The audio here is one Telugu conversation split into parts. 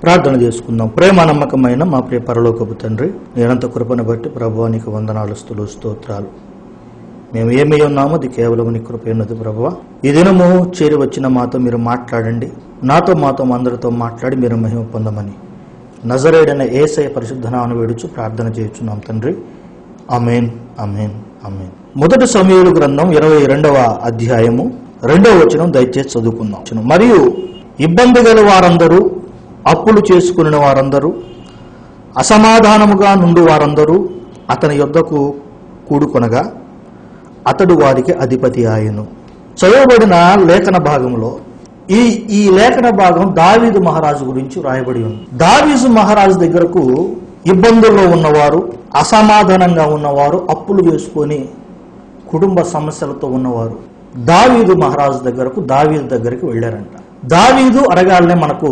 ప్రార్థన చేసుకుందాం ప్రేమ నమ్మకమైన మా ప్రియ పరలోకపు తండ్రి నేనంత కృపను బట్టి ప్రభువానికి వందనాలు స్తులు స్తోత్రాలు మేము ఏమి ఉన్నామో అది కేవలం నీ కృప ఉన్నది ప్రభువ ఈ దినము చేరి వచ్చిన మాతో మీరు మాట్లాడండి నాతో మాతో అందరితో మాట్లాడి మీరు మహిమ పొందమని నజరేడైన ఏసయ పరిశుద్ధనాను వేడుచు ప్రార్థన చేయుచున్నాం తండ్రి అమేన్ అమేన్ అమేన్ మొదటి సమయాలు గ్రంథం ఇరవై రెండవ అధ్యాయము రెండవ వచనం దయచేసి చదువుకుందాం మరియు ఇబ్బంది గల వారందరూ అప్పులు చేసుకుని వారందరూ అసమాధానముగా నుండి వారందరూ అతని యొద్దకు కూడుకొనగా అతడు వారికి అధిపతి ఆయను చదవబడిన లేఖన భాగంలో ఈ ఈ లేఖన భాగం దావీదు మహారాజు గురించి రాయబడి ఉంది దావీదు మహారాజు దగ్గరకు ఇబ్బందుల్లో ఉన్నవారు అసమాధానంగా ఉన్నవారు అప్పులు చేసుకొని కుటుంబ సమస్యలతో ఉన్నవారు దావీదు మహారాజు దగ్గరకు దావీదు దగ్గరికి వెళ్ళారంట దావీదు అడగాలనే మనకు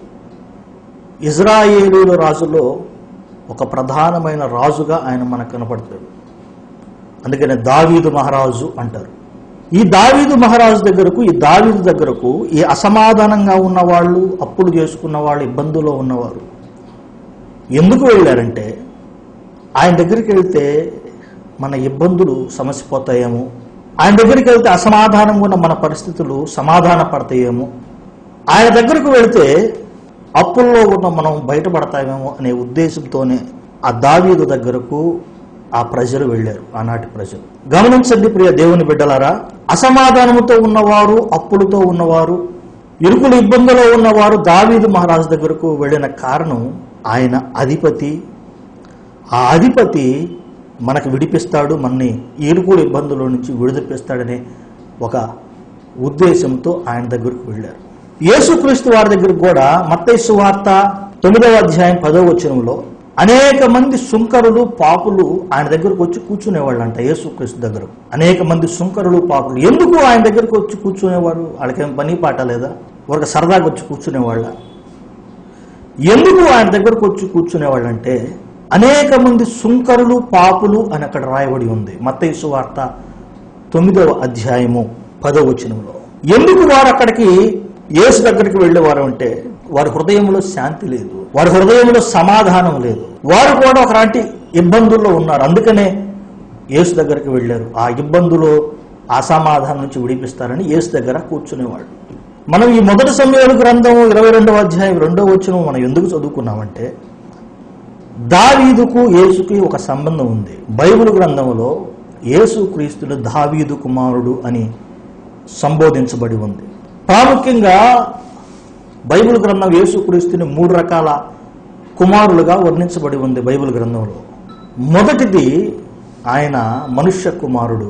ఇజ్రాయేలీల రాజులో ఒక ప్రధానమైన రాజుగా ఆయన మనకు కనపడతాడు అందుకనే దావీదు మహారాజు అంటారు ఈ దావీదు మహారాజు దగ్గరకు ఈ దావీదు దగ్గరకు ఈ అసమాధానంగా ఉన్న వాళ్ళు అప్పులు చేసుకున్న వాళ్ళు ఇబ్బందుల్లో ఉన్నవారు ఎందుకు వెళ్ళారంటే ఆయన దగ్గరికి వెళ్తే మన ఇబ్బందులు సమసిపోతాయేమో ఆయన దగ్గరికి వెళ్తే అసమాధానంగా ఉన్న మన పరిస్థితులు సమాధాన పడతాయేమో ఆయన దగ్గరకు వెళ్తే అప్పుల్లో ఉన్న మనం బయటపడతామేమో అనే ఉద్దేశంతోనే ఆ దావీదు దగ్గరకు ఆ ప్రజలు వెళ్ళారు ఆనాటి ప్రజలు గమనించండి ప్రియ దేవుని బిడ్డలారా అసమాధానముతో ఉన్నవారు అప్పులతో ఉన్నవారు ఇరుకుల ఇబ్బందులో ఉన్నవారు దావీదు మహారాజు దగ్గరకు వెళ్ళిన కారణం ఆయన అధిపతి ఆ అధిపతి మనకు విడిపిస్తాడు మనని ఇరుకుల ఇబ్బందుల నుంచి విడుదలిపిస్తాడనే ఒక ఉద్దేశంతో ఆయన దగ్గరకు వెళ్ళారు యేసుక్రీస్తు వారి దగ్గరకు కూడా మత్తైసు వార్త తొమ్మిదవ అధ్యాయం పదవ వచనంలో అనేక మంది సుంకరులు పాపులు ఆయన దగ్గరకు వచ్చి కూర్చునేవాళ్ళంట యేసుక్రీస్తు దగ్గర అనేక మంది సుంకరులు పాపులు ఎందుకు ఆయన దగ్గరకు వచ్చి కూర్చునేవారు వాళ్ళకేం పని పాట లేదా ఒక సరదాగా వచ్చి కూర్చునేవాళ్ళ ఎందుకు ఆయన దగ్గరకు వచ్చి కూర్చునేవాళ్ళంటే అనేక మంది సుంకరులు పాపులు అని అక్కడ రాయబడి ఉంది మత్తైసు వార్త తొమ్మిదవ అధ్యాయము పదవ వచనంలో ఎందుకు వారు అక్కడికి యేసు దగ్గరికి వెళ్ళేవారు అంటే వారి హృదయంలో శాంతి లేదు వారి హృదయంలో సమాధానం లేదు వారు కూడా ఒకలాంటి ఇబ్బందుల్లో ఉన్నారు అందుకనే యేసు దగ్గరికి వెళ్ళారు ఆ ఇబ్బందులు అసమాధానం నుంచి విడిపిస్తారని యేసు దగ్గర కూర్చునేవాడు మనం ఈ మొదటి సమయాలు గ్రంథం ఇరవై రెండవ అధ్యాయం రెండవ వచ్చిన మనం ఎందుకు చదువుకున్నామంటే దావీదుకు యేసుకి ఒక సంబంధం ఉంది బైబిల్ గ్రంథంలో యేసు క్రీస్తుడు దావీదు కుమారుడు అని సంబోధించబడి ఉంది ప్రాముఖ్యంగా బైబిల్ గ్రంథం యేసుక్రీస్తుని మూడు రకాల కుమారులుగా వర్ణించబడి ఉంది బైబిల్ గ్రంథంలో మొదటిది ఆయన మనుష్య కుమారుడు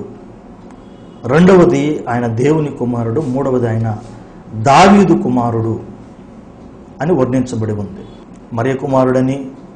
రెండవది ఆయన దేవుని కుమారుడు మూడవది ఆయన దావీదు కుమారుడు అని వర్ణించబడి ఉంది మరియ కుమారుడని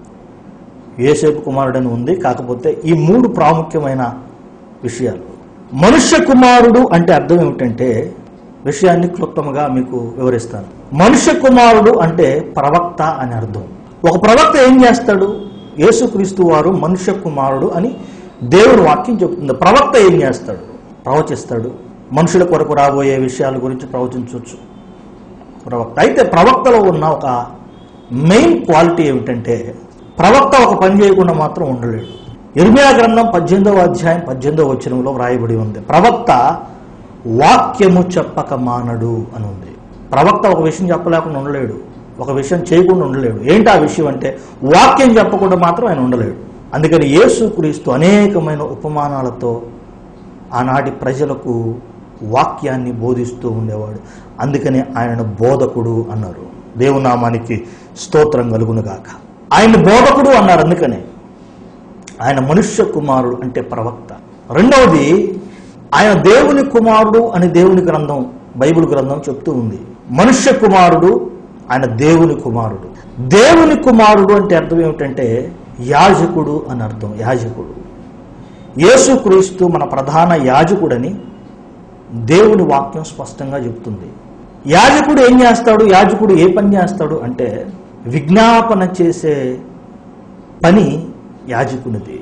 ఏసేపు కుమారుడని ఉంది కాకపోతే ఈ మూడు ప్రాముఖ్యమైన విషయాలు మనుష్య కుమారుడు అంటే అర్థం ఏమిటంటే విషయాన్ని క్లుప్తంగా మీకు వివరిస్తాను మనుష్య కుమారుడు అంటే ప్రవక్త అని అర్థం ఒక ప్రవక్త ఏం చేస్తాడు యేసుక్రీస్తు వారు మనుష్య కుమారుడు అని దేవుడు వాక్యం చెప్తుంది ప్రవక్త ఏం చేస్తాడు ప్రవచిస్తాడు మనుషుల కొరకు రాబోయే విషయాల గురించి ప్రవచించవచ్చు ప్రవక్త అయితే ప్రవక్తలో ఉన్న ఒక మెయిన్ క్వాలిటీ ఏమిటంటే ప్రవక్త ఒక పని చేయకుండా మాత్రం ఉండలేడు ఇర్మియా గ్రంథం పద్దెనిమిదవ అధ్యాయం పద్దెనిమిదవ వచనంలో వ్రాయబడి ఉంది ప్రవక్త వాక్యము చెప్పక మానడు అని ఉంది ప్రవక్త ఒక విషయం చెప్పలేకుండా ఉండలేడు ఒక విషయం చేయకుండా ఉండలేడు ఏంటి ఆ విషయం అంటే వాక్యం చెప్పకుండా మాత్రం ఆయన ఉండలేడు అందుకని యేసుక్రీస్తు అనేకమైన ఉపమానాలతో ఆనాటి ప్రజలకు వాక్యాన్ని బోధిస్తూ ఉండేవాడు అందుకని ఆయనను బోధకుడు అన్నారు దేవునామానికి స్తోత్రం కలుగునుగాక ఆయన బోధకుడు అన్నారు అందుకనే ఆయన మనుష్య కుమారుడు అంటే ప్రవక్త రెండవది ఆయన దేవుని కుమారుడు అని దేవుని గ్రంథం బైబిల్ గ్రంథం చెప్తూ ఉంది మనుష్య కుమారుడు ఆయన దేవుని కుమారుడు దేవుని కుమారుడు అంటే అర్థం ఏమిటంటే యాజకుడు అని అర్థం యాజకుడు యేసుక్రీస్తు మన ప్రధాన యాజకుడని దేవుని వాక్యం స్పష్టంగా చెప్తుంది యాజకుడు ఏం చేస్తాడు యాజకుడు ఏ పని చేస్తాడు అంటే విజ్ఞాపన చేసే పని యాజకునిది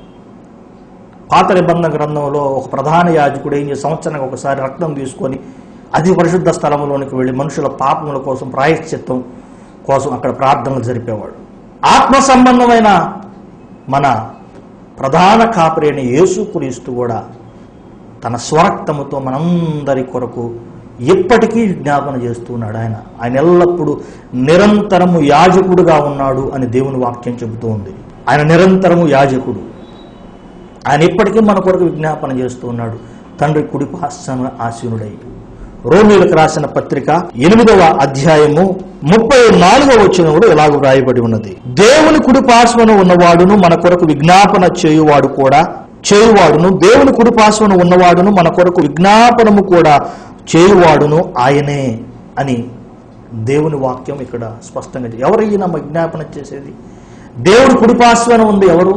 పాత నిబంధన గ్రంథంలో ఒక ప్రధాన యాజకుడు ఏం చేసి సంవత్సరానికి ఒకసారి రక్తం తీసుకొని అతి పరిశుద్ధ స్థలంలోనికి వెళ్ళి మనుషుల పాపముల కోసం ప్రాయశ్చిత్తం కోసం అక్కడ ప్రార్థనలు జరిపేవాడు ఆత్మ సంబంధమైన మన ప్రధాన కాపరి అయిన యేసుక్రీస్తు కూడా తన స్వరక్తముతో మనందరి కొరకు ఎప్పటికీ జ్ఞాపన చేస్తున్నాడు ఆయన ఆయన ఎల్లప్పుడూ నిరంతరము యాజకుడుగా ఉన్నాడు అని దేవుని వాక్యం చెబుతూ ఉంది ఆయన నిరంతరము యాజకుడు ఆయన ఇప్పటికీ మన కొరకు విజ్ఞాపన చేస్తూ ఉన్నాడు తండ్రి కుడి పాశ్చాన ఆసీనుడై రోమిలకు రాసిన పత్రిక ఎనిమిదవ అధ్యాయము ముప్పై నాలుగవ వచ్చినప్పుడు ఇలాగ వ్రాయబడి ఉన్నది దేవుని కుడి పార్శ్వన ఉన్నవాడును మన కొరకు విజ్ఞాపన చేయువాడు కూడా చేయువాడును దేవుని కుడి పార్శ్వన ఉన్నవాడును మన కొరకు విజ్ఞాపనము కూడా చేయువాడును ఆయనే అని దేవుని వాక్యం ఇక్కడ స్పష్టంగా చె- ఎవరయ్యినా విజ్ఞాపన చేసేది దేవుడు కుడి పార్శ్వన ఉంది ఎవరు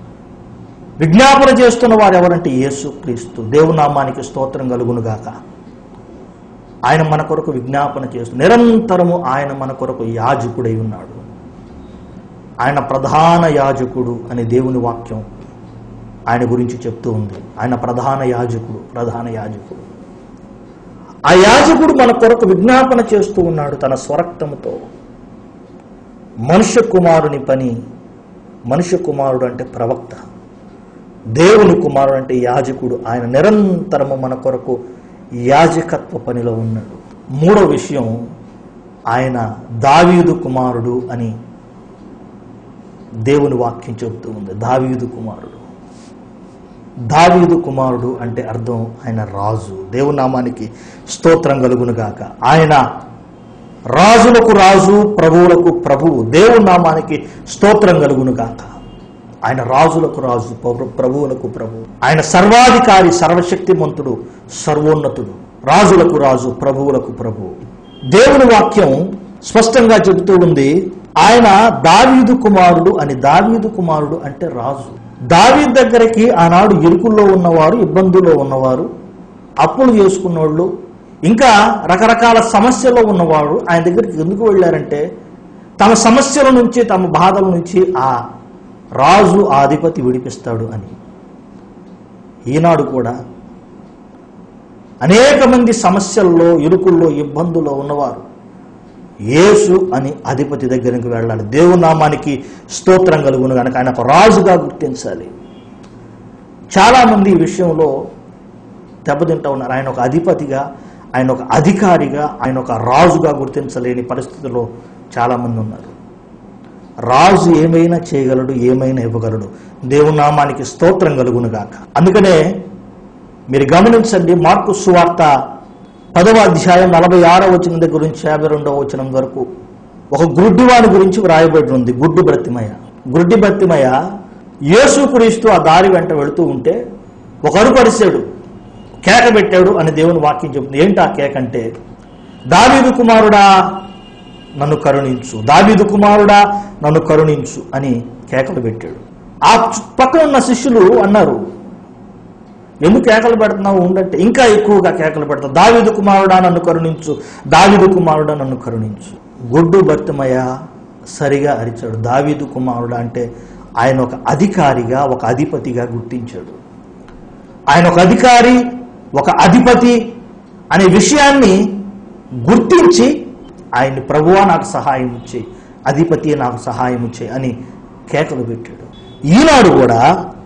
విజ్ఞాపన చేస్తున్న వారు ఎవరంటే యేసు క్రీస్తు దేవునామానికి స్తోత్రం కలుగునుగాక ఆయన మన కొరకు విజ్ఞాపన చేస్తూ నిరంతరము ఆయన మన కొరకు యాజకుడై ఉన్నాడు ఆయన ప్రధాన యాజకుడు అనే దేవుని వాక్యం ఆయన గురించి చెప్తూ ఉంది ఆయన ప్రధాన యాజకుడు ప్రధాన యాజకుడు ఆ యాజకుడు మన కొరకు విజ్ఞాపన చేస్తూ ఉన్నాడు తన స్వరక్తముతో మనుష్య కుమారుని పని మనుష్య కుమారుడు అంటే ప్రవక్త దేవుని కుమారుడు అంటే యాజకుడు ఆయన నిరంతరము మన కొరకు యాజకత్వ పనిలో ఉన్నాడు మూడో విషయం ఆయన దావీదు కుమారుడు అని దేవుని వాక్యం చెబుతూ ఉంది దావీదు కుమారుడు దావీదు కుమారుడు అంటే అర్థం ఆయన రాజు దేవునామానికి స్తోత్రం కలుగును గాక ఆయన రాజులకు రాజు ప్రభువులకు ప్రభువు దేవుని నామానికి స్తోత్రం కలుగును గాక ఆయన రాజులకు రాజు పౌర- ప్రభువులకు ప్రభువు ఆయన సర్వాధికారి సర్వశక్తిమంతుడు సర్వోన్నతుడు రాజులకు రాజు ప్రభువులకు ప్రభువు దేవుని వాక్యం స్పష్టంగా చెబుతూ ఉంది ఆయన దావీదు కుమారుడు అని దావీదు కుమారుడు అంటే రాజు దావీదు దగ్గరికి ఆనాడు ఇరుకుల్లో ఉన్నవారు ఇబ్బందుల్లో ఉన్నవారు అప్పులు చేసుకున్నోళ్ళు ఇంకా రకరకాల సమస్యల్లో ఉన్నవాడు ఆయన దగ్గరికి ఎందుకు వెళ్ళారంటే తమ సమస్యల నుంచి తమ బాధల నుంచి ఆ రాజు ఆ అధిపతి విడిపిస్తాడు అని ఈనాడు కూడా అనేక మంది సమస్యల్లో ఇరుకుల్లో ఇబ్బందుల్లో ఉన్నవారు యేసు అని అధిపతి దగ్గరికి వెళ్ళాలి దేవుని నామానికి స్తోత్రం కలుగును కనుక ఆయన ఒక రాజుగా గుర్తించాలి చాలామంది ఈ విషయంలో దెబ్బతింటా ఉన్నారు ఆయన ఒక అధిపతిగా ఆయన ఒక అధికారిగా ఆయన ఒక రాజుగా గుర్తించలేని పరిస్థితిలో చాలామంది ఉన్నారు రాజు ఏమైనా చేయగలడు ఏమైనా ఇవ్వగలడు దేవుని నామానికి స్తోత్రం కలుగును గాక అందుకనే మీరు గమనించండి మార్కు సువార్త పదవ అధ్యాయం నలభై ఆరో వచనం దగ్గర నుంచి యాభై రెండవ వచనం వరకు ఒక గుడ్డివాని గురించి వ్రాయబడి ఉంది గుడ్డి బ్రతిమయ గుడ్డి బ్రతిమయ యేసు క్రీస్తు ఆ దారి వెంట వెళుతూ ఉంటే ఒక అరుపరిశాడు కేక పెట్టాడు అని దేవుని వాక్యం చెబుతుంది ఏంటి ఆ కేక అంటే దావీదు కుమారుడా నన్ను కరుణించు దావీదు కుమారుడా నన్ను కరుణించు అని కేకలు పెట్టాడు ఆ చు- పక్కన ఉన్న శిష్యులు అన్నారు ఎందుకు కేకలు పెడుతున్నావు ఉండంటే ఇంకా ఎక్కువగా కేకలు పెడతావు దావిదు కుమారుడా నన్ను కరుణించు దావిదు కుమారుడా నన్ను కరుణించు గుడ్డు భర్తమయ సరిగా అరిచాడు దావీదు కుమారుడా అంటే ఆయన ఒక అధికారిగా ఒక అధిపతిగా గుర్తించాడు ఆయన ఒక అధికారి ఒక అధిపతి అనే విషయాన్ని గుర్తించి ఆయన్ని ప్రభువా నాకు సహాయం ఇచ్చే అధిపతి నాకు సహాయం ఇచ్చే అని కేకలు పెట్టాడు ఈనాడు కూడా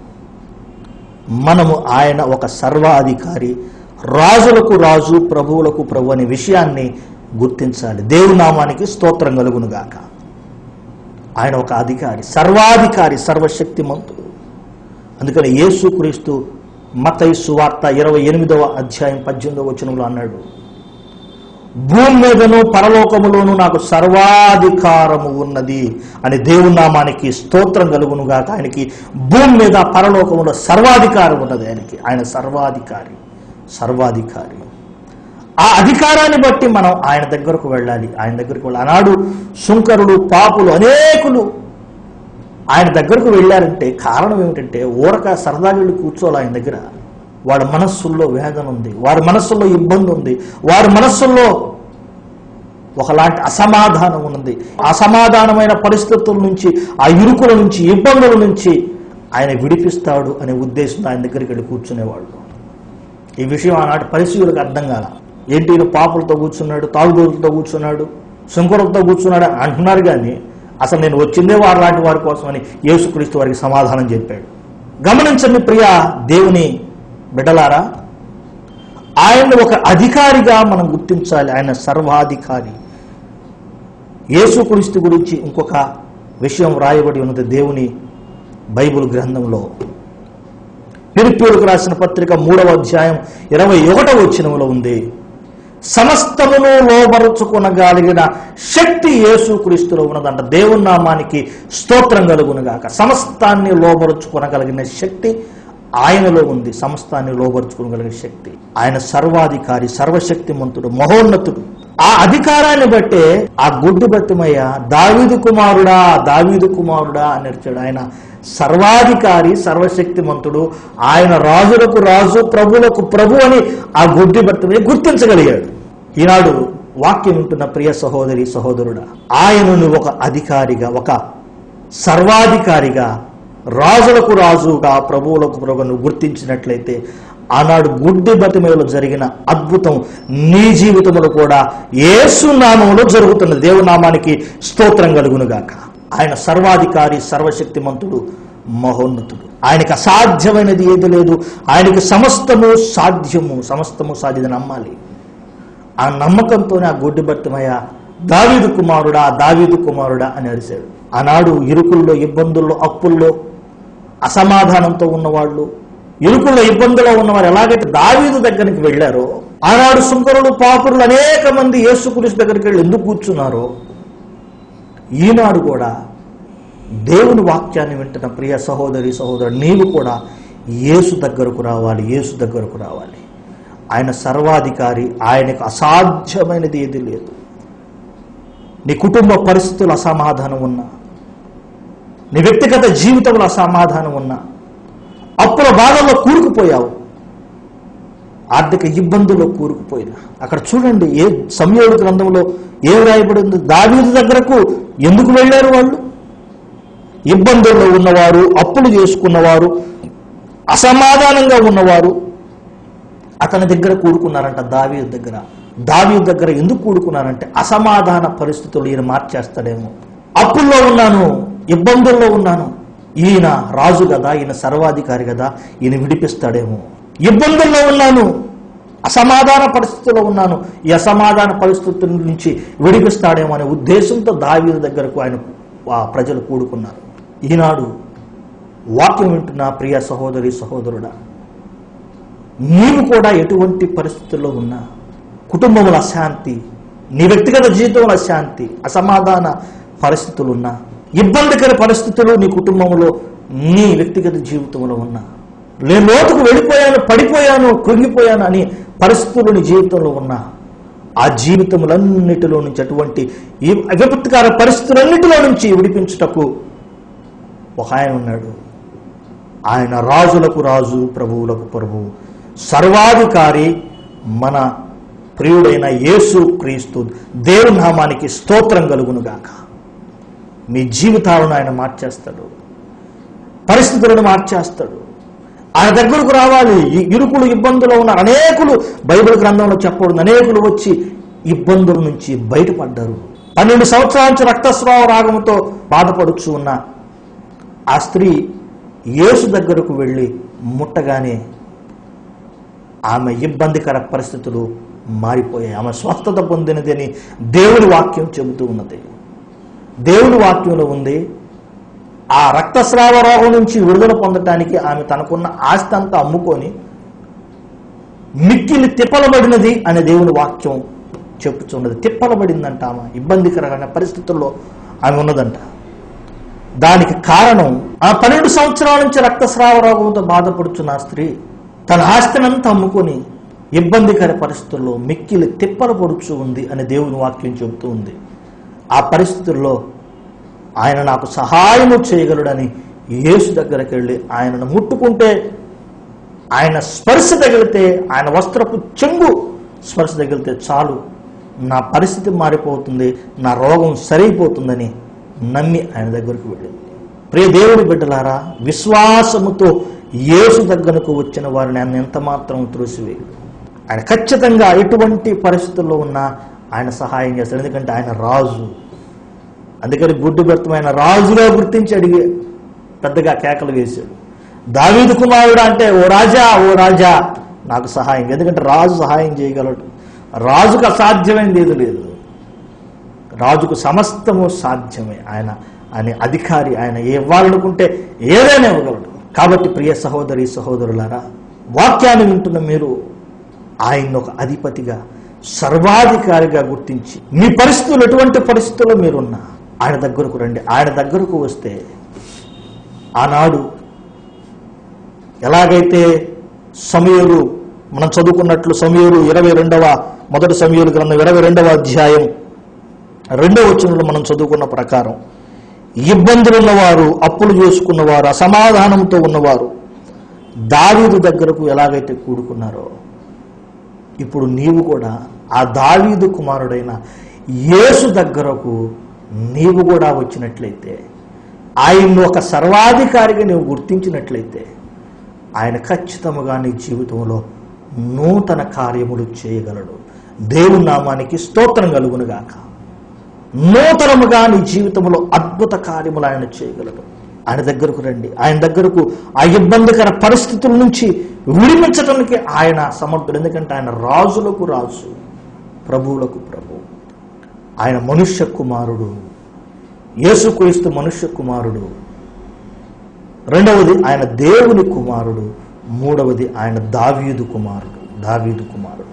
మనము ఆయన ఒక సర్వాధికారి రాజులకు రాజు ప్రభువులకు ప్రభు అనే విషయాన్ని గుర్తించాలి దేవునామానికి స్తోత్రం కలుగునుగాక ఆయన ఒక అధికారి సర్వాధికారి సర్వశక్తిమంతుడు అందుకని యేసుక్రీస్తు మతయి సువార్త ఇరవై ఎనిమిదవ అధ్యాయం పద్దెనిమిదవ వచనంలో అన్నాడు భూమి మీదను పరలోకములోను నాకు సర్వాధికారము ఉన్నది అని దేవుని నామానికి స్తోత్రం కలుగునుగాక ఆయనకి భూమి మీద పరలోకములో సర్వాధికారం ఉన్నది ఆయనకి ఆయన సర్వాధికారి సర్వాధికారి ఆ అధికారాన్ని బట్టి మనం ఆయన దగ్గరకు వెళ్ళాలి ఆయన దగ్గరకు వెళ్ళాలి ఆనాడు శుంకరులు పాపులు అనేకులు ఆయన దగ్గరకు వెళ్ళారంటే కారణం ఏమిటంటే ఊరక సరదాగా వెళ్ళి కూర్చోవాలి ఆయన దగ్గర వాడి మనస్సుల్లో వేదన ఉంది వారి మనస్సుల్లో ఇబ్బంది ఉంది వారి మనస్సుల్లో ఒకలాంటి అసమాధానం ఉన్నది అసమాధానమైన పరిస్థితుల నుంచి ఆ ఇరుకుల నుంచి ఇబ్బందుల నుంచి ఆయన విడిపిస్తాడు అనే ఉద్దేశంతో ఆయన దగ్గరికి వెళ్ళి కూర్చునేవాళ్ళు ఈ విషయం ఆనాటి పరిశీలకు అర్థం కాల ఏంటి ఈయన పాపులతో కూర్చున్నాడు తాగుబోతులతో కూర్చున్నాడు శంకరులతో కూర్చున్నాడు అంటున్నారు కానీ అసలు నేను వచ్చిందే వారు లాంటి వారి కోసమని యేసుక్రీస్తు వారికి సమాధానం చెప్పాడు గమనించండి ప్రియ దేవుని బిడ్డలారా ఆయన ఒక అధికారిగా మనం గుర్తించాలి ఆయన సర్వాధికారి యేసుక్రీస్తు గురించి ఇంకొక విషయం రాయబడి ఉన్నది దేవుని బైబిల్ గ్రంథంలో పిలుపులకు రాసిన పత్రిక మూడవ అధ్యాయం ఇరవై ఒకటవ వచ్చినములో ఉంది సమస్తమును లోబరుచుకునగలిగిన శక్తి యేసుక్రీస్తులో ఉన్నదంట దేవుని నామానికి స్తోత్రం కలుగునుగాక సమస్తాన్ని లోబరుచుకునగలిగిన శక్తి ఆయనలో ఉంది సమస్తాన్ని లోబరుచుకోగలిగిన శక్తి ఆయన సర్వాధికారి సర్వశక్తిమంతుడు మహోన్నతుడు ఆ అధికారాన్ని బట్టే ఆ గుడ్డు బతిమయ్య దావీదు కుమారుడా దావీదు కుమారుడా అని అరిచాడు ఆయన సర్వాధికారి సర్వశక్తిమంతుడు ఆయన రాజులకు రాజు ప్రభులకు ప్రభు అని ఆ గుడ్డి బతిమయ్య గుర్తించగలిగాడు ఈనాడు వాక్యం వింటున్న ప్రియ సహోదరి సహోదరుడా ఆయనను ఒక అధికారిగా ఒక సర్వాధికారిగా రాజులకు రాజుగా ప్రభువులకు ప్రభువును గుర్తించినట్లయితే ఆనాడు గుడ్డి బతిమేలో జరిగిన అద్భుతం నీ జీవితంలో కూడా యేసు నామంలో జరుగుతున్నది దేవునామానికి స్తోత్రం కలుగునుగాక ఆయన సర్వాధికారి సర్వశక్తిమంతుడు మహోన్నతుడు ఆయనకు అసాధ్యమైనది ఏది లేదు ఆయనకి సమస్తము సాధ్యము సమస్తము సాధ్యత నమ్మాలి ఆ నమ్మకంతోనే ఆ గుడ్డి భర్తమయ్య దావీదు కుమారుడా దావీదు కుమారుడా అని అరిశాడు ఆనాడు ఇరుకుల్లో ఇబ్బందుల్లో అప్పుల్లో అసమాధానంతో ఉన్నవాళ్ళు ఇరుకుల్లో ఇబ్బందుల్లో ఉన్నవారు ఎలాగైతే దావీదు దగ్గరికి వెళ్ళారో ఆనాడు సుంకరులు పాపురులు అనేక మంది యేసుక్రీస్తు దగ్గరికి వెళ్ళి ఎందుకు కూర్చున్నారో ఈనాడు కూడా దేవుని వాక్యాన్ని వింటున్న ప్రియ సహోదరి సహోదరు నీవు కూడా యేసు దగ్గరకు రావాలి యేసు దగ్గరకు రావాలి ఆయన సర్వాధికారి ఆయనకు అసాధ్యమైనది ఏది లేదు నీ కుటుంబ పరిస్థితులు అసమాధానం ఉన్నా నీ వ్యక్తిగత జీవితంలో అసమాధానం ఉన్నా అప్పుల బాధల్లో కూరుకుపోయావు ఆర్థిక ఇబ్బందుల్లో కూరుకుపోయినా అక్కడ చూడండి ఏ సంయోగ గ్రంథంలో ఏం రాయబడింది దావీదు దగ్గరకు ఎందుకు వెళ్ళారు వాళ్ళు ఇబ్బందుల్లో ఉన్నవారు అప్పులు చేసుకున్నవారు అసమాధానంగా ఉన్నవారు అతని దగ్గర కూడుకున్నారంట దావీదు దగ్గర దావీదు దగ్గర ఎందుకు కూడుకున్నారంటే అసమాధాన పరిస్థితులు ఈయన మార్చేస్తాడేమో అప్పుల్లో ఉన్నాను ఇబ్బందుల్లో ఉన్నాను ఈయన రాజు కదా ఈయన సర్వాధికారి కదా ఈయన విడిపిస్తాడేమో ఇబ్బందుల్లో ఉన్నాను అసమాధాన పరిస్థితుల్లో ఉన్నాను ఈ అసమాధాన పరిస్థితుల నుంచి విడిపిస్తాడేమో అనే ఉద్దేశంతో దావీదు దగ్గరకు ఆయన ఆ ప్రజలు కూడుకున్నారు ఈనాడు వాక్యం వింటున్న ప్రియ సహోదరి సహోదరుడా నీవు కూడా ఎటువంటి పరిస్థితుల్లో ఉన్నా కుటుంబంలో అశాంతి నీ వ్యక్తిగత జీవితంలో అశాంతి అసమాధాన పరిస్థితులు ఉన్నా ఇబ్బందికర పరిస్థితులు నీ కుటుంబంలో నీ వ్యక్తిగత జీవితంలో ఉన్నా నేను లోతుకు వెళ్ళిపోయాను పడిపోయాను కృంగిపోయాను అని పరిస్థితులు నీ జీవితంలో ఉన్నా ఆ జీవితములన్నిటిలో నుంచి అటువంటి ఈ విపత్కార పరిస్థితులన్నిటిలో నుంచి విడిపించుటకు ఒక ఆయన ఉన్నాడు ఆయన రాజులకు రాజు ప్రభువులకు ప్రభువు సర్వాధికారి మన ప్రియుడైన యేసు క్రీస్తు దేవుని నామానికి స్తోత్రం కలుగునుగాక మీ జీవితాలను ఆయన మార్చేస్తాడు పరిస్థితులను మార్చేస్తాడు ఆయన దగ్గరకు రావాలి ఈ ఇరుకులు ఇబ్బందులు ఉన్నారు అనేకులు బైబిల్ గ్రంథంలో చెప్పబడింది అనేకులు వచ్చి ఇబ్బందుల నుంచి బయటపడ్డారు పన్నెండు సంవత్సరాల నుంచి రక్తస్రావ రాగంతో బాధపడుచు ఉన్న ఆ స్త్రీ యేసు దగ్గరకు వెళ్ళి ముట్టగానే ఆమె ఇబ్బందికర పరిస్థితులు మారిపోయాయి ఆమె స్వస్థత పొందినది అని దేవుని వాక్యం చెబుతూ ఉన్నది దేవుని వాక్యంలో ఉంది ఆ రక్తస్రావ రోగం నుంచి విడుదల పొందటానికి ఆమె తనకున్న ఆస్తి అంతా అమ్ముకొని మిక్కిలి తిప్పలబడినది అనే దేవుని వాక్యం చెప్పుచున్నది తిప్పలబడిందంట ఆమె ఇబ్బందికరమైన పరిస్థితుల్లో ఆమె ఉన్నదంట దానికి కారణం ఆ పన్నెండు సంవత్సరాల నుంచి రక్తస్రావ రోగంతో బాధపడుచున్న ఆ స్త్రీ తన ఆస్తినంతా అమ్ముకొని ఇబ్బందికర పరిస్థితుల్లో మిక్కిలి తిప్పల పడుచు ఉంది అని దేవుని వాక్యం చెబుతూ ఉంది ఆ పరిస్థితుల్లో ఆయన నాకు సహాయము చేయగలడని యేసు దగ్గరికి వెళ్ళి ఆయనను ముట్టుకుంటే ఆయన స్పర్శ తగిలితే ఆయన వస్త్రపు చెంగు స్పర్శ తగిలితే చాలు నా పరిస్థితి మారిపోతుంది నా రోగం సరైపోతుందని నమ్మి ఆయన దగ్గరకు వెళ్ళింది ప్రియ దేవుడి బిడ్డలారా విశ్వాసముతో యేసు దగ్గరకు వచ్చిన వారిని ఆయన ఎంత మాత్రం త్రోసివేయడు ఆయన ఖచ్చితంగా ఎటువంటి పరిస్థితుల్లో ఉన్నా ఆయన సహాయం చేస్తాడు ఎందుకంటే ఆయన రాజు అందుకని గుడ్డు భర్తమైన రాజుగా గుర్తించి అడిగి పెద్దగా కేకలు వేశాడు దావీదు కుమారుడు అంటే ఓ రాజా ఓ రాజా నాకు సహాయం ఎందుకంటే రాజు సహాయం చేయగలడు రాజుకు అసాధ్యమైనది ఏది లేదు రాజుకు సమస్తము సాధ్యమే ఆయన ఆయన అధికారి ఆయన ఏ ఇవ్వాలనుకుంటే ఏదైనా ఇవ్వగలడు కాబట్టి ప్రియ సహోదరి సహోదరులారా వాక్యాన్ని వింటున్న మీరు ఆయన్ని ఒక అధిపతిగా సర్వాధికారిగా గుర్తించి మీ పరిస్థితులు ఎటువంటి పరిస్థితుల్లో మీరున్నా ఆయన దగ్గరకు రండి ఆయన దగ్గరకు వస్తే ఆనాడు ఎలాగైతే సమయలు మనం చదువుకున్నట్లు సమయలు ఇరవై రెండవ మొదటి సమయలు గ్రంథం ఇరవై రెండవ అధ్యాయం రెండవ వచనంలో మనం చదువుకున్న ప్రకారం ఇబ్బందులు ఉన్నవారు అప్పులు చేసుకున్నవారు అసమాధానంతో ఉన్నవారు దావీదు దగ్గరకు ఎలాగైతే కూడుకున్నారో ఇప్పుడు నీవు కూడా ఆ దావీదు కుమారుడైన యేసు దగ్గరకు నీవు కూడా వచ్చినట్లయితే ఆయన్ని ఒక సర్వాధికారిగా నీవు గుర్తించినట్లయితే ఆయన ఖచ్చితముగా నీ జీవితంలో నూతన కార్యములు చేయగలడు దేవుని నామానికి స్తోత్రం కలుగునుగాక నూతనముగా నీ జీవితంలో అద్భుత కార్యములు ఆయన చేయగలడు ఆయన దగ్గరకు రండి ఆయన దగ్గరకు ఆ ఇబ్బందికర పరిస్థితుల నుంచి విడిపించడానికి ఆయన సమర్థుడు ఎందుకంటే ఆయన రాజులకు రాజు ప్రభువులకు ప్రభు ఆయన మనుష్య కుమారుడు యేసుక్రీస్తు మనుష్య కుమారుడు రెండవది ఆయన దేవుని కుమారుడు మూడవది ఆయన దావీదు కుమారుడు దావీదు కుమారుడు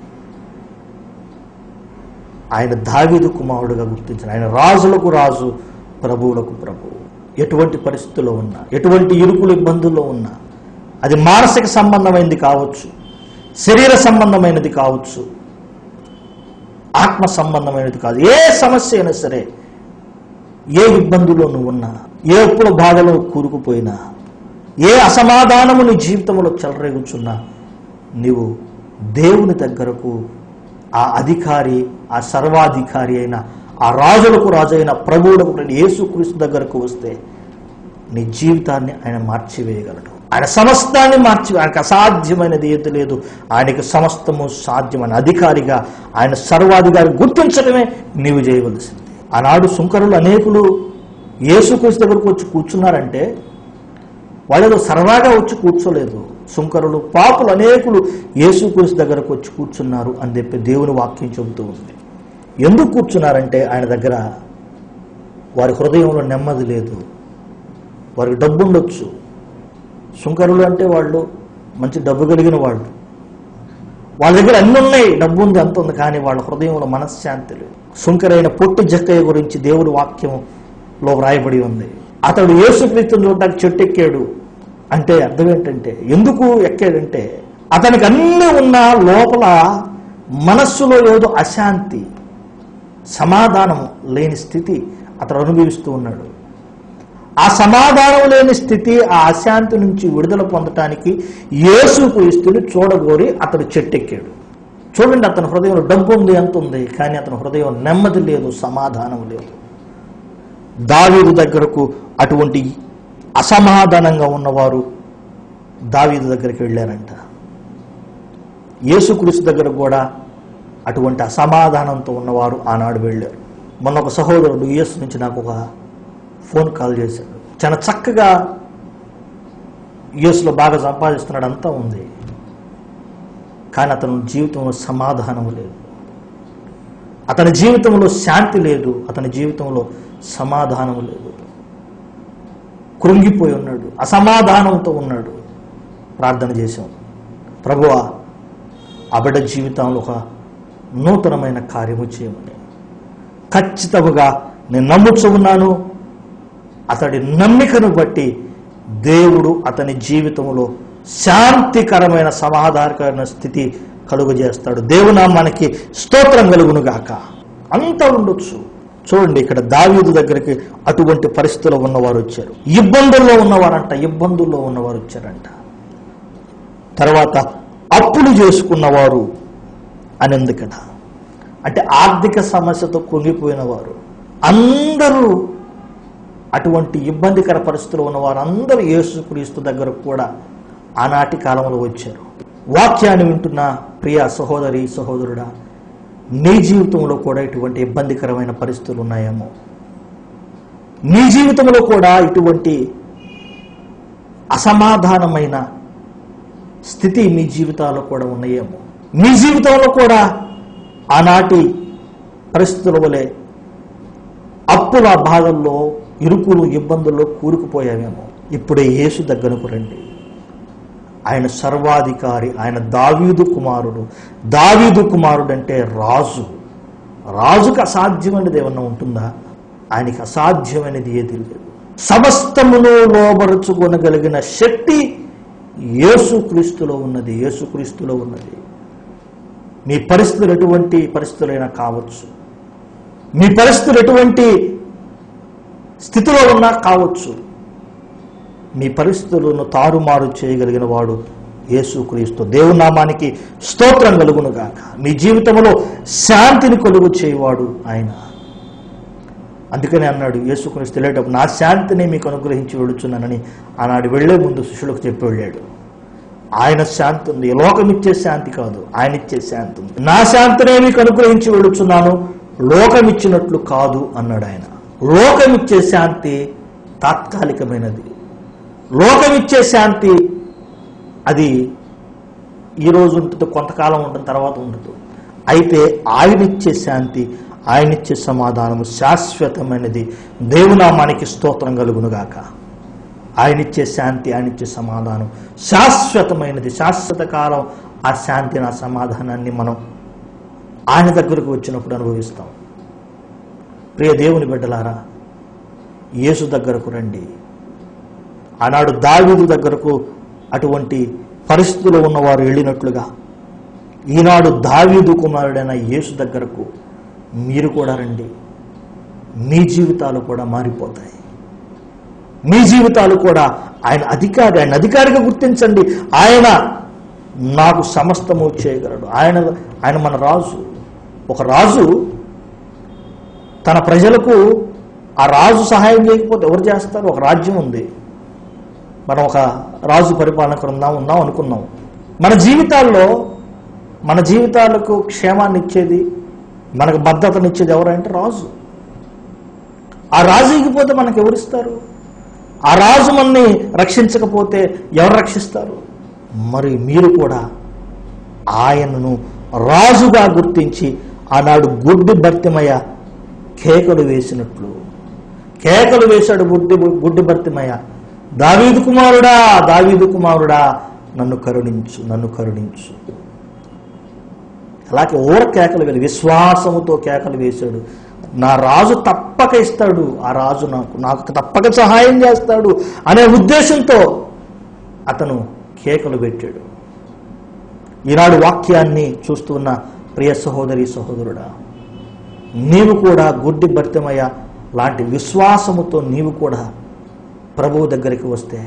ఆయన దావీదు కుమారుడుగా గుర్తించిన ఆయన రాజులకు రాజు ప్రభువులకు ప్రభువు ఎటువంటి పరిస్థితుల్లో ఉన్నా ఎటువంటి ఇరుకులు ఇబ్బందుల్లో ఉన్నా అది మానసిక సంబంధమైనది కావచ్చు శరీర సంబంధమైనది కావచ్చు ఆత్మ సంబంధమైనది కాదు ఏ సమస్య అయినా సరే ఏ ఇబ్బందులో నువ్వు ఉన్నా ఏ ఎప్పుడు బాధలో కూరుకుపోయినా ఏ అసమాధానము నీ జీవితంలో చెలరేగుచున్నా నీవు దేవుని దగ్గరకు ఆ అధికారి ఆ సర్వాధికారి అయిన ఆ రాజులకు రాజు అయిన ప్రభువులకు రండి యేసుక్రీస్తు దగ్గరకు వస్తే నీ జీవితాన్ని ఆయన మార్చివేయగలడు ఆయన సమస్తాన్ని మార్చి ఆయనకు అసాధ్యమైనది ఏది లేదు ఆయనకు సమస్తము సాధ్యమైన అధికారిగా ఆయన సర్వాధికారి గుర్తించడమే నీవు చేయవలసింది ఆనాడు సుంకరులు అనేకులు యేసుక్రీస్తు దగ్గరకు వచ్చి కూర్చున్నారంటే వాళ్ళేదో సరదాగా వచ్చి కూర్చోలేదు సుంకరులు పాపులు అనేకులు యేసుక్రీస్తు దగ్గరకు వచ్చి కూర్చున్నారు అని చెప్పి దేవుని వాక్యం చెబుతూ ఉంది ఎందుకు కూర్చున్నారంటే ఆయన దగ్గర వారి హృదయంలో నెమ్మది లేదు వారికి డబ్బు ఉండొచ్చు సుంకరులు అంటే వాళ్ళు మంచి డబ్బు కలిగిన వాళ్ళు వాళ్ళ దగ్గర అన్ని ఉన్నాయి డబ్బు ఉంది అంత ఉంది కానీ వాళ్ళ హృదయంలో మనశ్శాంతి లేదు సుంకరైన పొట్టి జక్కయ్య గురించి దేవుడి వాక్యంలో వ్రాయబడి ఉంది అతడు యేసుక్రీస్తుని చూడడానికి చెట్టు ఎక్కాడు అంటే అర్థం ఏంటంటే ఎందుకు ఎక్కాడంటే అతనికి అన్ని ఉన్న లోపల మనస్సులో ఏదో అశాంతి సమాధానం లేని స్థితి అతడు అనుభవిస్తూ ఉన్నాడు ఆ సమాధానం లేని స్థితి ఆ అశాంతి నుంచి విడుదల పొందటానికి యేసు క్రీస్తుని చూడగోరి అతడు చెట్టెక్కాడు చూడండి అతని హృదయంలో డబ్బు ఉంది ఎంత ఉంది కానీ అతని హృదయం నెమ్మది లేదు సమాధానం లేదు దావీదు దగ్గరకు అటువంటి అసమాధానంగా ఉన్నవారు దావీదు దగ్గరికి వెళ్ళారంట యేసుక్రీస్తు దగ్గర కూడా అటువంటి అసమాధానంతో ఉన్నవారు ఆనాడు వెళ్ళారు మొన్న ఒక సహోదరుడు యేసు నుంచి నాకు ఒక ఫోన్ కాల్ చేశాడు చాలా చక్కగా యేసులో బాగా సంపాదిస్తున్నాడు అంతా ఉంది కానీ అతని జీవితంలో సమాధానం లేదు అతని జీవితంలో శాంతి లేదు అతని జీవితంలో సమాధానం లేదు కృంగిపోయి ఉన్నాడు అసమాధానంతో ఉన్నాడు ప్రార్థన చేశాం ప్రభువా ఆ బిడ్డ జీవితంలో ఒక నూతనమైన కార్యము చేయమని ఖచ్చితముగా నేను నమ్ముచు ఉన్నాను అతడి నమ్మికను బట్టి దేవుడు అతని జీవితంలో శాంతికరమైన సమాధానకరమైన స్థితి కలుగజేస్తాడు దేవునామానికి స్తోత్రం కలుగును గాక అంతా ఉండొచ్చు చూడండి ఇక్కడ దావీదు దగ్గరికి అటువంటి పరిస్థితుల్లో ఉన్నవారు వచ్చారు ఇబ్బందుల్లో ఉన్నవారంట ఇబ్బందుల్లో ఉన్నవారు వచ్చారంట తర్వాత అప్పులు చేసుకున్నవారు అని ఉంది కదా అంటే ఆర్థిక సమస్యతో కుంగిపోయిన వారు అందరూ అటువంటి ఇబ్బందికర పరిస్థితుల్లో ఉన్న వారందరూ యేసుక్రీస్తు దగ్గర కూడా ఆనాటి కాలంలో వచ్చారు వాక్యాన్ని వింటున్న ప్రియ సహోదరి సహోదరుడా నీ జీవితంలో కూడా ఇటువంటి ఇబ్బందికరమైన పరిస్థితులు ఉన్నాయేమో నీ జీవితంలో కూడా ఇటువంటి అసమాధానమైన స్థితి మీ జీవితాల్లో కూడా ఉన్నాయేమో మీ జీవితంలో కూడా ఆనాటి పరిస్థితుల వలె అప్పుల బాధల్లో ఇరుకులు ఇబ్బందుల్లో కూరుకుపోయామేమో ఇప్పుడే యేసు దగ్గరకు రండి ఆయన సర్వాధికారి ఆయన దావీదు కుమారుడు దావీదు కుమారుడు అంటే రాజు రాజుకు అసాధ్యమైనది ఏమన్నా ఉంటుందా ఆయనకి అసాధ్యమైనది ఏది లేదు సమస్తమును లోబరుచుకొనగలిగిన శక్తి యేసుక్రీస్తులో ఉన్నది యేసుక్రీస్తులో ఉన్నది మీ పరిస్థితులు ఎటువంటి పరిస్థితులైనా కావచ్చు మీ పరిస్థితులు ఎటువంటి స్థితిలో ఉన్నా కావచ్చు మీ పరిస్థితులను తారుమారు చేయగలిగిన వాడు యేసుక్రీస్తు దేవునామానికి స్తోత్రం కలుగును గాక మీ జీవితంలో శాంతిని కొలుగు చేయవాడు ఆయన అందుకని అన్నాడు యేసుక్రీస్తు వెళ్ళేటప్పుడు నా శాంతిని మీకు అనుగ్రహించి వెళుచున్నానని ఆనాడు వెళ్లే ముందు శిష్యులకు చెప్పి వెళ్ళాడు ఆయన శాంతి ఉంది లోకం ఇచ్చే శాంతి కాదు ఆయన ఇచ్చే శాంతి ఉంది నా శాంతినే మీకు అనుగ్రహించి వెళుచున్నాను లోకం ఇచ్చినట్లు కాదు అన్నాడు ఆయన లోకం ఇచ్చే శాంతి తాత్కాలికమైనది లోకం ఇచ్చే శాంతి అది ఈ రోజు ఉంటుంది కొంతకాలం ఉంటుంది తర్వాత ఉండదు అయితే ఆయన ఇచ్చే శాంతి ఆయన ఇచ్చే సమాధానము శాశ్వతమైనది దేవునామానికి స్తోత్రం కలుగునుగాక ఆయన ఇచ్చే శాంతి ఆయన ఇచ్చే సమాధానం శాశ్వతమైనది శాశ్వత కాలం ఆ శాంతిని ఆ సమాధానాన్ని మనం ఆయన దగ్గరకు వచ్చినప్పుడు అనుభవిస్తాం ప్రియ దేవుని బిడ్డలారా యేసు దగ్గరకు రండి ఆనాడు దావీదు దగ్గరకు అటువంటి పరిస్థితుల్లో ఉన్నవారు వెళ్ళినట్లుగా ఈనాడు దావీదు కుమారుడైన యేసు దగ్గరకు మీరు కూడా రండి మీ జీవితాలు కూడా మారిపోతాయి మీ జీవితాలు కూడా ఆయన అధికారి ఆయన అధికారిగా గుర్తించండి ఆయన నాకు సమస్తము చేయగలడు ఆయన ఆయన మన రాజు ఒక రాజు తన ప్రజలకు ఆ రాజు సహాయం చేయకపోతే ఎవరు చేస్తారు ఒక రాజ్యం ఉంది మనం ఒక రాజు పరిపాలన ఉన్నాం ఉన్నాం అనుకున్నాం మన జీవితాల్లో మన జీవితాలకు క్షేమాన్ని ఇచ్చేది మనకు భద్రతనిచ్చేది ఎవరంటే రాజు ఆ రాజు ఇగిపోతే మనకు ఎవరిస్తారు ఆ రాజు మనని రక్షించకపోతే ఎవరు రక్షిస్తారు మరి మీరు కూడా ఆయనను రాజుగా గుర్తించి ఆనాడు గుడ్డి భర్తిమయ కేకలు వేసినట్లు కేకలు వేశాడు గుడ్డి గుడ్డి భర్తిమయ దావీదు కుమారుడా దావీదు కుమారుడా నన్ను కరుణించు నన్ను కరుణించు అలాగే ఊర కేకలు వేలు విశ్వాసముతో కేకలు వేశాడు నా రాజు తప్పక ఇస్తాడు ఆ రాజు నాకు నాకు తప్పక సహాయం చేస్తాడు అనే ఉద్దేశంతో అతను కేకలు పెట్టాడు ఈనాడు వాక్యాన్ని చూస్తున్న ప్రియ సహోదరి సహోదరుడా నీవు కూడా గుడ్డి భర్తమయ్య లాంటి విశ్వాసముతో నీవు కూడా ప్రభువు దగ్గరికి వస్తే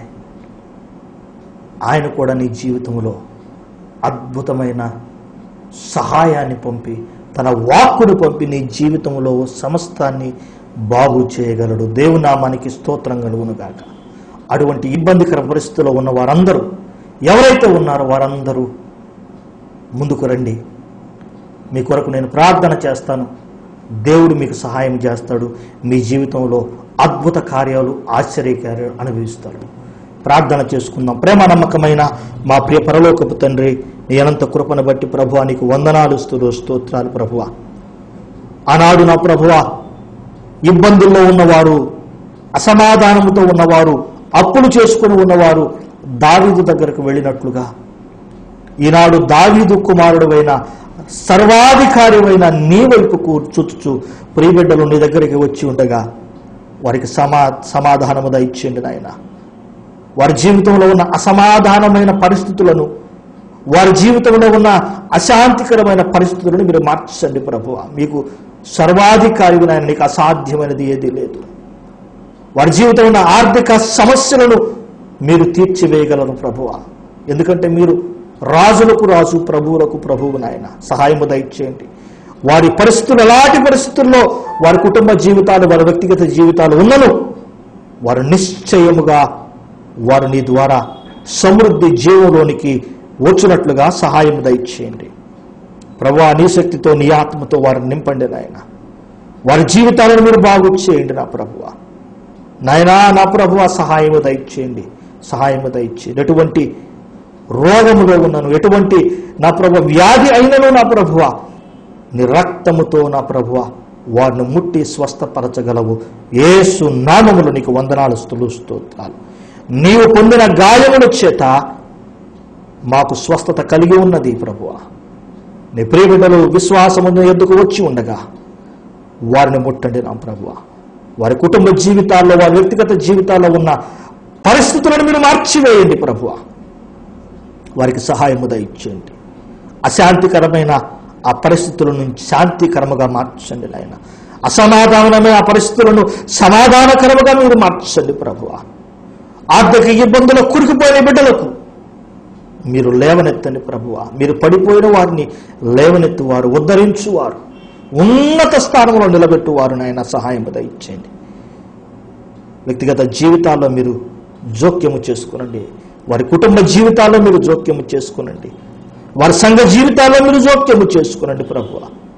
ఆయన కూడా నీ జీవితంలో అద్భుతమైన సహాయాన్ని పంపి తన వాక్కును పంపి నీ జీవితంలో సమస్తాన్ని బాగు చేయగలడు దేవునామానికి స్తోత్రం కలుగును గాక అటువంటి ఇబ్బందికర పరిస్థితుల్లో ఉన్న వారందరూ ఎవరైతే ఉన్నారో వారందరూ ముందుకు రండి మీ కొరకు నేను ప్రార్థన చేస్తాను దేవుడు మీకు సహాయం చేస్తాడు మీ జీవితంలో అద్భుత కార్యాలు ఆశ్చర్య కార్యాలు అనుభవిస్తారు ప్రార్థన చేసుకుందాం ప్రేమ నమ్మకమైన మా ప్రియ పరలోకపు తండ్రి నీ అనంత కృపను బట్టి ప్రభువా నీకు వందనాలు స్తులు స్తోత్రాలు ప్రభువా ఆనాడు నా ప్రభువా ఇబ్బందుల్లో ఉన్నవారు అసమాధానముతో ఉన్నవారు అప్పులు చేసుకుని ఉన్నవారు దావీదు దగ్గరకు వెళ్ళినట్లుగా ఈనాడు దావీదు కుమారుడువైన సర్వాధికారివైన నీ వైపుకు చూచుచు ప్రియబిడ్డలు నీ దగ్గరికి వచ్చి ఉండగా వారికి సమా సమాధానము దయచేయండి నాయన వారి జీవితంలో ఉన్న అసమాధానమైన పరిస్థితులను వారి జీవితంలో ఉన్న అశాంతికరమైన పరిస్థితులను మీరు మార్చండి ప్రభు మీకు సర్వాధికారి నాయన నీకు అసాధ్యమైనది ఏదీ లేదు వారి జీవితంలో ఉన్న ఆర్థిక సమస్యలను మీరు తీర్చివేయగలరు ప్రభువ ఎందుకంటే మీరు రాజులకు రాజు ప్రభువులకు ప్రభువు నాయన సహాయము దయచేయండి వారి పరిస్థితులు ఎలాంటి పరిస్థితుల్లో వారి కుటుంబ జీవితాలు వారి వ్యక్తిగత జీవితాలు ఉన్నను వారు నిశ్చయముగా వారు నీ ద్వారా సమృద్ధి జీవంలోనికి వచ్చినట్లుగా సహాయం దయచేయండి ప్రభా నీ శక్తితో నీ ఆత్మతో వారిని నింపండి నాయన వారి జీవితాలను మీరు బాగు చేయండి నా ప్రభువ నాయనా నా ప్రభువ సహాయము దయచేయండి సహాయము దయచేయండి ఎటువంటి రోగములో ఉన్నాను ఎటువంటి నా ప్రభు వ్యాధి అయినను నా ప్రభువ నీ రక్తముతో నా ప్రభువ వారిని ముట్టి స్వస్థపరచగలవు ఏసు నామములు నీకు వందనాలు స్తులు స్తోత్రాలు నీవు పొందిన గాయముల చేత మాకు స్వస్థత కలిగి ఉన్నది ప్రభువ నీ ప్రియబిడ్డలు విశ్వాసము ఎద్దుకు వచ్చి ఉండగా వారిని ముట్టండి నా ప్రభువ వారి కుటుంబ జీవితాల్లో వారి వ్యక్తిగత జీవితాల్లో ఉన్న పరిస్థితులను మీరు మార్చివేయండి ప్రభువ వారికి సహాయము దయచేయండి అశాంతికరమైన ఆ పరిస్థితుల నుంచి శాంతికరముగా మార్చండి నాయన అసమాధానమైన ఆ పరిస్థితులను సమాధానకరముగా మీరు మార్చండి ప్రభువ ఆర్థిక ఇబ్బందులు కురికిపోయిన బిడ్డలకు మీరు లేవనెత్తండి ప్రభువ మీరు పడిపోయిన వారిని లేవనెత్తువారు ఉద్ధరించువారు ఉన్నత స్థానంలో నిలబెట్టువారు నాయన సహాయం దయచేయండి వ్యక్తిగత జీవితాల్లో మీరు జోక్యము చేసుకునండి వారి కుటుంబ జీవితాల్లో మీరు జోక్యము చేసుకునండి వారి సంఘ జీవితాల్లో మీరు జోక్యము చేసుకునండి ప్రభువ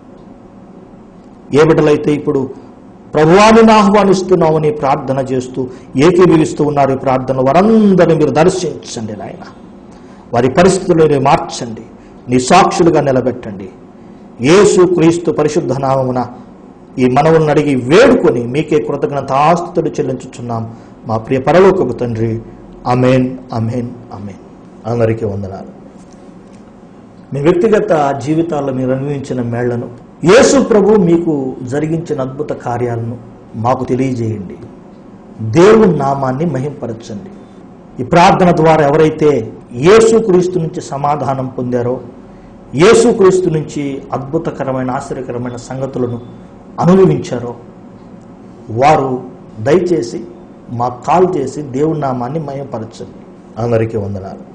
ఏ బిడ్డలైతే ఇప్పుడు ప్రభువాని ఆహ్వానిస్తున్నామని ప్రార్థన చేస్తూ ఏకీభవిస్తూ ఉన్నారు ఈ ప్రార్థన వారందరినీ మీరు దర్శించండి నాయన వారి పరిస్థితులను మార్చండి నీ సాక్షులుగా నిలబెట్టండి యేసు క్రీస్తు పరిశుద్ధ నామమున ఈ మనవులను అడిగి వేడుకొని మీకే కృతజ్ఞత ఆస్తుతుడు చెల్లించుచున్నాం మా ప్రియ పరలోకపు తండ్రి అమేన్ అమేన్ అమేన్ అందరికీ వందనాలు మీ వ్యక్తిగత జీవితాల్లో మీరు అనుభవించిన మేళ్లను యేసు ప్రభు మీకు జరిగించిన అద్భుత కార్యాలను మాకు తెలియజేయండి దేవుని నామాన్ని మహింపరచండి ఈ ప్రార్థన ద్వారా ఎవరైతే యేసుక్రీస్తు నుంచి సమాధానం పొందారో యేసుక్రీస్తు నుంచి అద్భుతకరమైన ఆశ్చర్యకరమైన సంగతులను అనుభవించారో వారు దయచేసి మాకు కాల్ చేసి దేవుని నామాన్ని మయంపరచండి అందరికీ వందనాలు